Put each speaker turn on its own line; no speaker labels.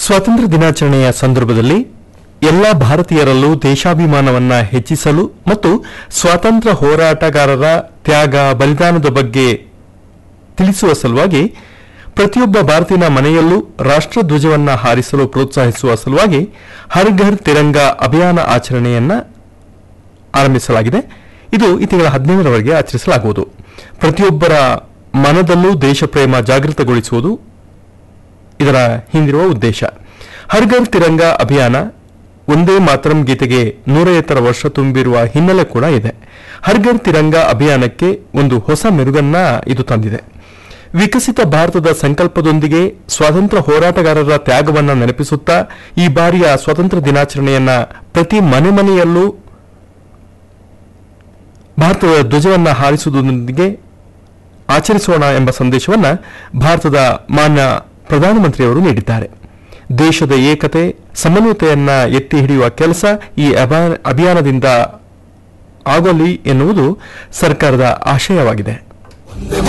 ಸ್ವಾತಂತ್ರ್ಯ ದಿನಾಚರಣೆಯ ಸಂದರ್ಭದಲ್ಲಿ ಎಲ್ಲ ಭಾರತೀಯರಲ್ಲೂ ದೇಶಾಭಿಮಾನವನ್ನ ಹೆಚ್ಚಿಸಲು ಮತ್ತು ಸ್ವಾತಂತ್ರ್ಯ ಹೋರಾಟಗಾರರ ತ್ಯಾಗ ಬಲಿದಾನದ ಬಗ್ಗೆ ತಿಳಿಸುವ ಸಲುವಾಗಿ ಪ್ರತಿಯೊಬ್ಬ ಭಾರತೀಯನ ಮನೆಯಲ್ಲೂ ರಾಷ್ಟ್ರಧ್ವಜವನ್ನ ಹಾರಿಸಲು ಪ್ರೋತ್ಸಾಹಿಸುವ ಸಲುವಾಗಿ ಹರ್ ಘರ್ ತಿರಂಗ ಅಭಿಯಾನ ಆಚರಣೆಯನ್ನ ಆರಂಭಿಸಲಾಗಿದೆ ಇದು ಈ ತಿಂಗಳ ಹದಿನೇಳರವರೆಗೆ ಆಚರಿಸಲಾಗುವುದು ಪ್ರತಿಯೊಬ್ಬರ ಮನದಲ್ಲೂ ದೇಶಪ್ರೇಮ ಜಾಗೃತಗೊಳಿಸುವುದು ಇದರ ಹಿಂದಿರುವ ಉದ್ದೇಶ ಹರ್ ಘರ್ ತಿರಂಗ ಅಭಿಯಾನ ಒಂದೇ ಮಾತರಂ ಗೀತೆಗೆ ನೂರೈವತ್ತರ ವರ್ಷ ತುಂಬಿರುವ ಹಿನ್ನೆಲೆ ಕೂಡ ಇದೆ ಹರ್ ಘರ್ ತಿರಂಗ ಅಭಿಯಾನಕ್ಕೆ ಒಂದು ಹೊಸ ಮೆರುಗನ್ನ ಇದು ತಂದಿದೆ ವಿಕಸಿತ ಭಾರತದ ಸಂಕಲ್ಪದೊಂದಿಗೆ ಸ್ವಾತಂತ್ರ್ಯ ಹೋರಾಟಗಾರರ ತ್ಯಾಗವನ್ನ ನೆನಪಿಸುತ್ತಾ ಈ ಬಾರಿಯ ಸ್ವಾತಂತ್ರ್ಯ ದಿನಾಚರಣೆಯನ್ನ ಪ್ರತಿ ಮನೆ ಮನೆಯಲ್ಲೂ ಭಾರತದ ಧ್ವಜವನ್ನ ಹಾರಿಸುವುದರೊಂದಿಗೆ ಆಚರಿಸೋಣ ಎಂಬ ಸಂದೇಶವನ್ನ ಭಾರತದ ಮಾನ್ಯ ಪ್ರಧಾನಮಂತ್ರಿಯವರು ನೀಡಿದ್ದಾರೆ ದೇಶದ ಏಕತೆ ಸಮನ್ವಯತೆಯನ್ನ ಎತ್ತಿ ಹಿಡಿಯುವ ಕೆಲಸ ಈ ಅಭಾ- ಅಭಿಯಾನದಿಂದ ಆಗಲಿ ಎನ್ನುವುದು ಸರ್ಕಾರದ ಆಶಯವಾಗಿದೆ